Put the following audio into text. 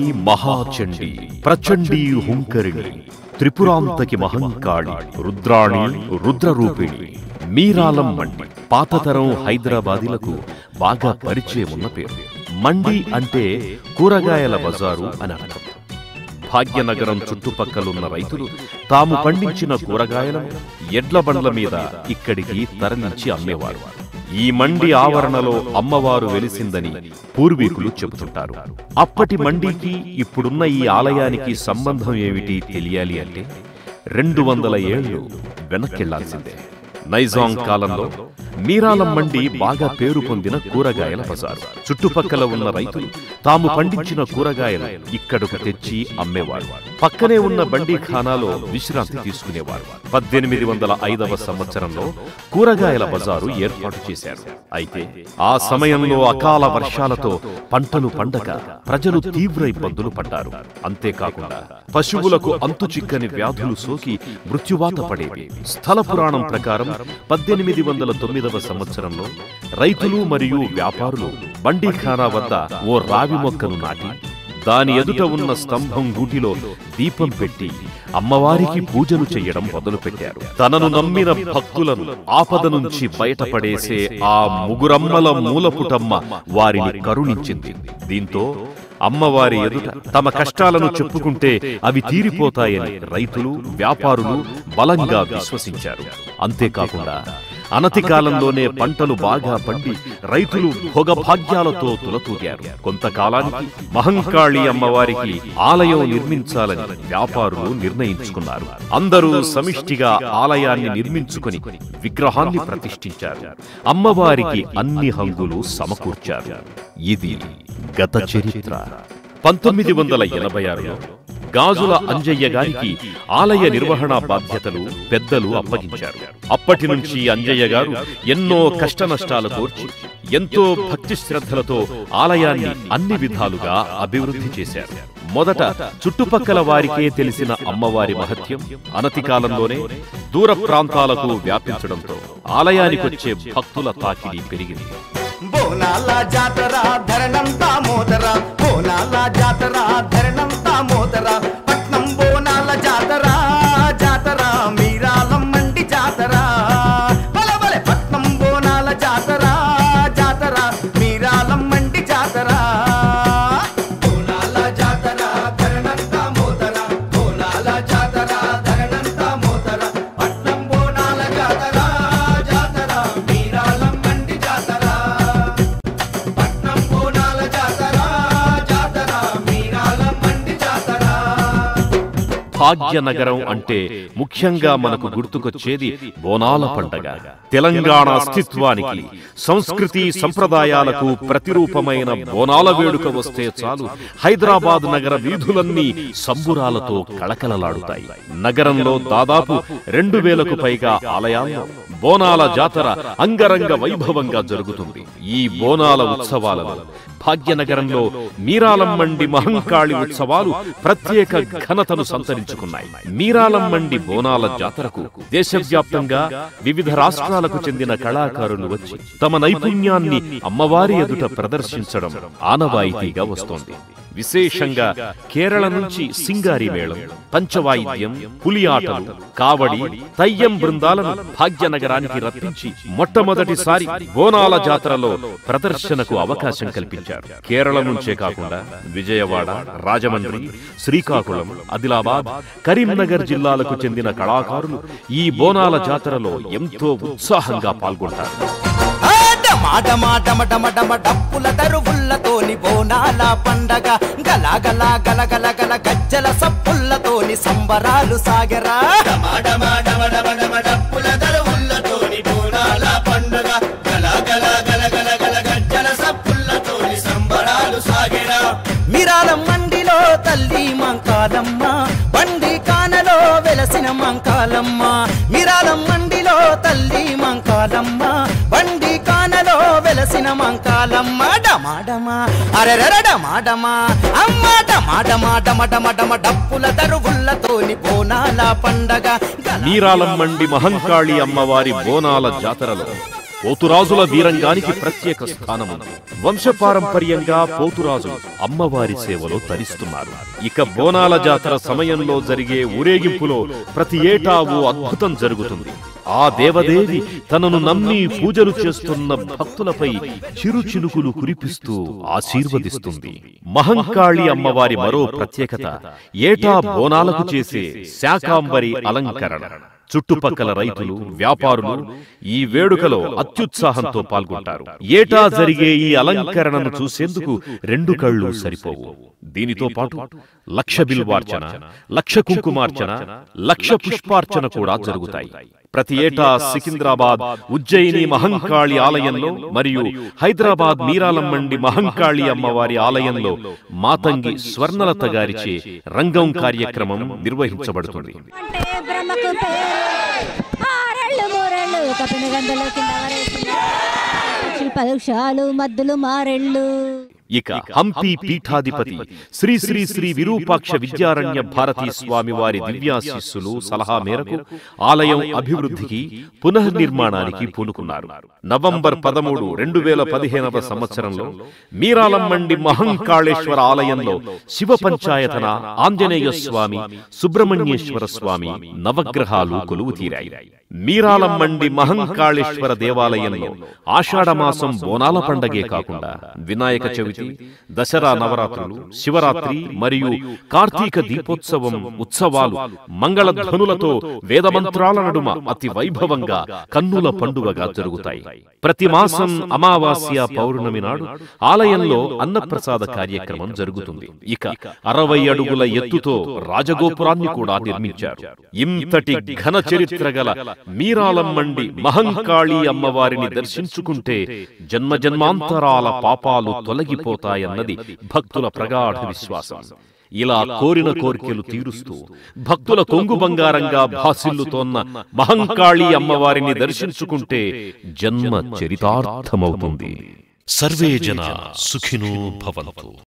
మహాచండి ప్రచండీ హుంకరిణి త్రిపురాంతకి మహంకాళి రుద్రాణి రుద్రరూపిణి మీరాలం మండి పాతతరం హైదరాబాదీలకు బాగా పరిచయం ఉన్న పేరు మండి అంటే కూరగాయల బజారు అని అర్థం భాగ్యనగరం చుట్టుపక్కలున్న రైతులు తాము పండించిన కూరగాయలను ఎడ్ల బండ్ల మీద ఇక్కడికి తరలించి అమ్మేవారు ఈ మండి ఆవరణలో అమ్మవారు వెలిసిందని పూర్వీకులు చెబుతుంటారు అప్పటి మండికి ఇప్పుడున్న ఈ ఆలయానికి సంబంధం ఏమిటి తెలియాలి అంటే రెండు వందల ఏళ్లు వెనక్కెళ్లాల్సిందే నైజాం కాలంలో మీరాలం మండి బాగా పేరు పొందిన కూరగాయల బజారు చుట్టుపక్కల ఉన్న రైతులు తాము పండించిన కూరగాయలు ఇక్కడకు తెచ్చి అమ్మేవారు పక్కనే ఉన్న బండి ఖానాలో విశ్రాంతి తీసుకునేవారు పద్దెనిమిది వందల ఐదవ సంవత్సరంలో కూరగాయల బజారు ఏర్పాటు చేశారు అయితే ఆ సమయంలో అకాల వర్షాలతో పంటలు పండక ప్రజలు తీవ్ర ఇబ్బందులు పడ్డారు అంతేకాకుండా పశువులకు అంతు చిక్కని వ్యాధులు సోకి మృత్యువాత పడేవి స్థల పురాణం ప్రకారం పద్దెనిమిది వందల తొమ్మిదవ సంవత్సరంలో రైతులు మరియు వ్యాపారులు బండీఖానా వద్ద ఓ రావి మొక్కను నాటి దాని ఎదుట ఉన్న స్తంభం గూటిలో దీపం పెట్టి అమ్మవారికి పూజలు చేయడం మొదలుపెట్టారు తనను నమ్మిన భక్తులను ఆపద నుంచి బయటపడేసే ఆ ముగురమ్మల మూలపుటమ్మ వారిని కరుణించింది దీంతో అమ్మవారి ఎదుట తమ కష్టాలను చెప్పుకుంటే అవి తీరిపోతాయని రైతులు వ్యాపారులు బలంగా విశ్వసించారు అంతేకాకుండా అనతి కాలంలోనే పంటలు బాగా పండి రైతులు భోగభాగ్యాలతో తులతూగారు కొంతకాలానికి మహంకాళి అమ్మవారికి ఆలయం నిర్మించాలని వ్యాపారులు నిర్ణయించుకున్నారు అందరూ సమిష్టిగా ఆలయాన్ని నిర్మించుకొని విగ్రహాన్ని ప్రతిష్ఠించారు అమ్మవారికి అన్ని హంగులు సమకూర్చారు ఇది గత చరిత్ర పంతొమ్మిది వందల ఎనభై ఆరులో గాజుల అంజయ్య గారికి ఆలయ నిర్వహణ బాధ్యతలు పెద్దలు అప్పగించారు అప్పటి నుంచి అంజయ్య గారు ఎన్నో కష్టనష్టాలు కోర్చి ఎంతో భక్తి శ్రద్ధలతో ఆలయాన్ని అన్ని విధాలుగా అభివృద్ధి చేశారు మొదట చుట్టుపక్కల వారికే తెలిసిన అమ్మవారి మహత్యం అనతి కాలంలోనే దూర ప్రాంతాలకు వ్యాపించడంతో ఆలయానికొచ్చే భక్తుల తాకిడి పెరిగింది బోనాల జాతర ధరణంతా మోదర బోనాల జాతర ధరణంతా మోదర పట్నం బోనాల జాతర జాతర మీరాలం మండి జాతర బల బలే పట్నం బోనాల జాతర జాతర మీరాలం మండి జాతర బోనాల జాతర ధరణంతా మోదర బోనాల జాతర ధరణంతా మోదర పట్నం బోనాల జాతర జాతర మీరాలం మండి జాతర పట్నం బోనాల జాతర జాతర మీరాల మండి జాతర భాగ్యనగరం అంటే ముఖ్యంగా మనకు గుర్తుకొచ్చేది బోనాల పండగ తెలంగాణ అస్తిత్వానికి సంస్కృతి సంప్రదాయాలకు ప్రతిరూపమైన బోనాల వేడుక వస్తే చాలు హైదరాబాద్ నగర వీధులన్నీ సంబురాలతో కళకళలాడుతాయి నగరంలో దాదాపు రెండు వేలకు పైగా ఆలయాల్లో బోనాల జాతర అంగరంగ వైభవంగా జరుగుతుంది ఈ బోనాల ఉత్సవాలలో భాగ్యనగరంలో మీరాలమ్మండి మహంకాళి ఉత్సవాలు ప్రత్యేక ఘనతను సంతరించుకున్నాయి మీరాలమ్మండి బోనాల జాతరకు దేశవ్యాప్తంగా వివిధ రాష్ట్రాలకు చెందిన కళాకారులు వచ్చి తమ నైపుణ్యాన్ని అమ్మవారి ఎదుట ప్రదర్శించడం ఆనవాయితీగా వస్తోంది విశేషంగా కేరళ నుంచి సింగారి మేళం పంచవాయిద్యం పులి ఆటలు కావడి తయ్యం బృందాలను భాగ్యనగరానికి రప్పించి మొట్టమొదటిసారి బోనాల జాతరలో ప్రదర్శనకు అవకాశం కల్పించారు కేరళ నుంచే కాకుండా విజయవాడ రాజమండ్రి శ్రీకాకుళం ఆదిలాబాద్ కరీంనగర్ జిల్లాలకు చెందిన కళాకారులు ఈ బోనాల జాతరలో ఎంతో ఉత్సాహంగా పాల్గొంటారు డమాడమాడమడమడమ డప్పుల దరువుల్లతోని బోనాల పండగ గల గల గల గల గల గజ్జల సప్పుల్లతోని సంబరాలు సాగరా డమాడమాడమడమడమ డప్పుల దరువుల్లతోని బోనాల పండగ గల గల గల గల గల గజ్జల సప్పుల్లతోని సంబరాలు సాగరా మిరాలం మండిలో తల్లి మంకాలమ్మ బండి కానలో వెలసిన మంకాలమ్మ మిరాలం మండిలో తల్లి మంకాలమ్మ బండి కానలో వెలసిన మంకాలమ్మ డమాడమా అరెరర డమాడమా అమ్మ డమాడమా డమడమడమ డప్పుల దరువుల్లతోని బోనాల పండగ గల మీరాలమ్మండి మహంకాళి అమ్మవారి బోనాల జాతరలో పోతురాజుల వీరంగానికి ప్రత్యేక స్థానం ఉంది వంశపారంపర్యంగా పోతురాజులు అమ్మవారి సేవలో తరిస్తున్నారు ఇక బోనాల జాతర సమయంలో జరిగే ఊరేగింపులో ప్రతి ఏటా ఓ అద్భుతం జరుగుతుంది ఆ దేవదేవి తనను నమ్మి పూజలు చేస్తున్న భక్తులపై చిరుచినుకులు కురిపిస్తూ ఆశీర్వదిస్తుంది మహంకాళి అమ్మవారి మరో ప్రత్యేకత ఏటా బోనాలకు చేసే శాకాంబరి అలంకరణ చుట్టుపక్కల రైతులు వ్యాపారులు ఈ వేడుకలో అత్యుత్సాహంతో పాల్గొంటారు ఏటా జరిగే ఈ అలంకరణను చూసేందుకు రెండు కళ్ళు సరిపోవు దీనితో పాటు లక్ష బిల్వార్చన లక్ష కుంకుమార్చన లక్ష పుష్పార్చన కూడా జరుగుతాయి ప్రతి ఏటా సికింద్రాబాద్ ఉజ్జయిని మహంకాళి ఆలయంలో మరియు హైదరాబాద్ మీరాలమ్మండి మహంకాళి అమ్మవారి ఆలయంలో మాతంగి స్వర్ణలత గారిచే రంగం కార్యక్రమం నిర్వహించబడుతుంది అంటే బ్రహ్మకు పేరు ఆరెళ్ళు మూరెళ్ళు కపిన గంధలో కింద వరేసిన శిల్పవృక్షాలు మద్దులు మారెళ్ళు ఇక హంపి పీఠాధిపతి శ్రీ శ్రీ శ్రీ విరూపాక్ష విద్యారణ్య భారతీ స్వామి వారి దివ్యాశిస్సులు సలహా మేరకు ఆలయం అభివృద్ధికి పునర్నిర్మాణానికి పూనుకున్నారు నవంబర్ పదమూడు రెండు వేల పదిహేనవ సంవత్సరంలో మీరాలమ్మండి మహంకాళేశ్వర ఆలయంలో శివ పంచాయతన ఆంజనేయ స్వామి సుబ్రహ్మణ్యేశ్వర స్వామి నవగ్రహాలు కొలువు తీరాయి మీరాలమ్మండి మహంకాళేశ్వర దేవాలయంలో ఆషాఢమాసం బోనాల పండగే కాకుండా వినాయక చవితి దసరా నవరాత్రులు శివరాత్రి మరియు కార్తీక దీపోత్సవం ఉత్సవాలు మంగళధ్వనులతో వేదమంత్రాల నడుమ అతి వైభవంగా కన్నుల పండుగగా జరుగుతాయి ప్రతి మాసం అమావాస్య పౌర్ణమి నాడు ఆలయంలో అన్నప్రసాద కార్యక్రమం జరుగుతుంది ఇక అరవై అడుగుల ఎత్తుతో రాజగోపురాన్ని కూడా నిర్మించారు ఇంతటి ఘన చరిత్ర గల మీరాలమ్మండి మహంకాళి అమ్మవారిని దర్శించుకుంటే జన్మ జన్మాంతరాల పాపాలు తొలగిపోతాయన్నది భక్తుల ప్రగాఢ విశ్వాసం ఇలా కోరిన కోరికలు తీరుస్తూ భక్తుల కొంగు బంగారంగా భాసిల్లుతోన్న మహంకాళి అమ్మవారిని దర్శించుకుంటే జన్మ చరితార్థమవుతుంది సర్వే జన సుఖినో భవంతు